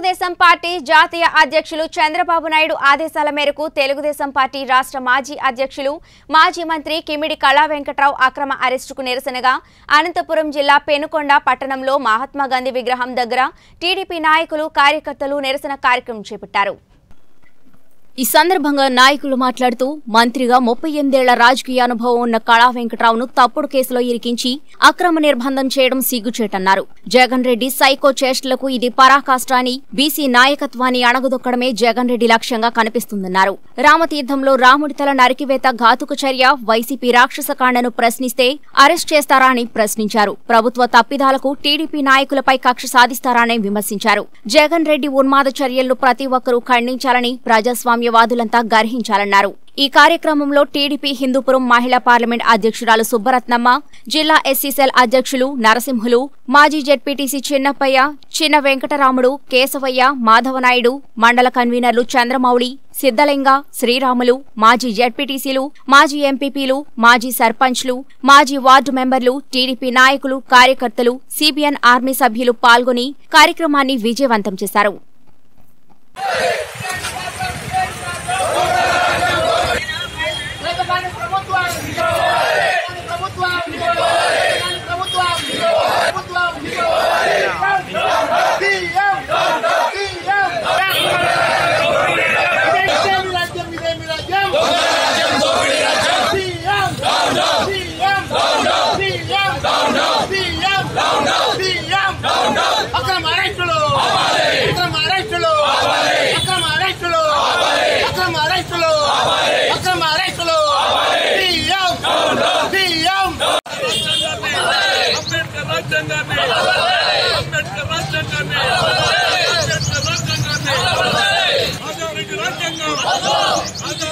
Telugu Desam party జాతీయ అధ్యక్షులు చంద్రబాబు నాయుడు ఆదేశాల మేరకు తెలుగుదేశం పార్టీ రాష్ట్ర మాజీ అధ్యక్షులు మాజీ మంత్రి కిమిడి కళా వెంకట్రావు అక్రమ అరెస్టుకు నిరసనగా అనంతపురం జిల్లా పెనుకొండ పట్టణంలో మహాత్మా గాంధీ విగ్రహం దగ్గర టీడీపీ నాయకులు కార్యకర్తలు నిరసన కార్యక్రమం చేపట్టారు ఈ సందర్భంగా నాయకులు మాట్లాడుతూ మంత్రిగా ముప్పై ఎనిమిదేళ్ల రాజకీయ అనుభవం ఉన్న కళా వెంకట్రావును తప్పుడు కేసులో ఇరికించి అక్రమ నిర్బంధం చేయడం సిగ్గుచేటన్నారు జగన్ రెడ్డి సైకో చేష్టలకు ఇది పరాకాష్ట అని బీసీ నాయకత్వాన్ని అణగదొక్కడమే జగన్ రెడ్డి లక్ష్యంగా కనిపిస్తుందన్నారు రామతీర్థంలో రాముడి తల నరికివేత ఘాతుక చర్య వైసీపీ రాక్షస కాండను ప్రశ్నిస్తే అరెస్ట్ చేస్తారా అని ప్రశ్నించారు ప్రభుత్వ తప్పిదాలకు టీడీపీ నాయకులపై కక్ష సాధిస్తారా అని విమర్శించారు జగన్ రెడ్డి ఉన్మాద చర్యలను ప్రతి ఒక్కరూ ఖండించాలని ప్రజాస్వామ్యవాదులంతా గర్హించాలన్నారు ఈ కార్యక్రమంలో టీడీపీ హిందూపురం మహిళా పార్లమెంట్ అధ్యక్షురాలు సుబ్బరత్నమ్మ జిల్లా ఎస్సీసెల్ అధ్యక్షులు నరసింహులు మాజీ జెడ్పీటీసీ చిన్నప్పయ్య చిన్న వెంకటరాముడు కేశవయ్య మాధవనాయుడు మండల కన్వీనర్లు చంద్రమౌళి సిద్దలింగ శ్రీరాములు మాజీ జెడ్పీటీసీలు మాజీ ఎంపీపీలు మాజీ సర్పంచ్లు మాజీ వార్డు మెంబర్లు టీడీపీ నాయకులు కార్యకర్తలు సిబిఎన్ ఆర్మీ సభ్యులు పాల్గొని కార్యక్రమాన్ని విజయవంతం చేశారు ప్రభుత్వం ప్రభుత్వం ప్రభుత్వం ప్రభుత్వం ప్రభుత్వం సీఎం సీఎం ఇదేమి రాజ్యం ఇదేమి రాజ్యం CM CM CM CM CM అక్రమ అరెస్టులు అక్రమ అరెస్టులు అక్రమ అరెస్టులు అక్రమ అరెస్టులు అక్రమ అరెస్టులు సీఎం సీఎం అంబేద్కర్ రాజ్యాంగాన్ని అంబేద్కర్ రాజ్యాంగాన్ని అంబేద్కర్ రాజ్యాంగాన్ని రాజారెడ్డి రాజ్యాంగం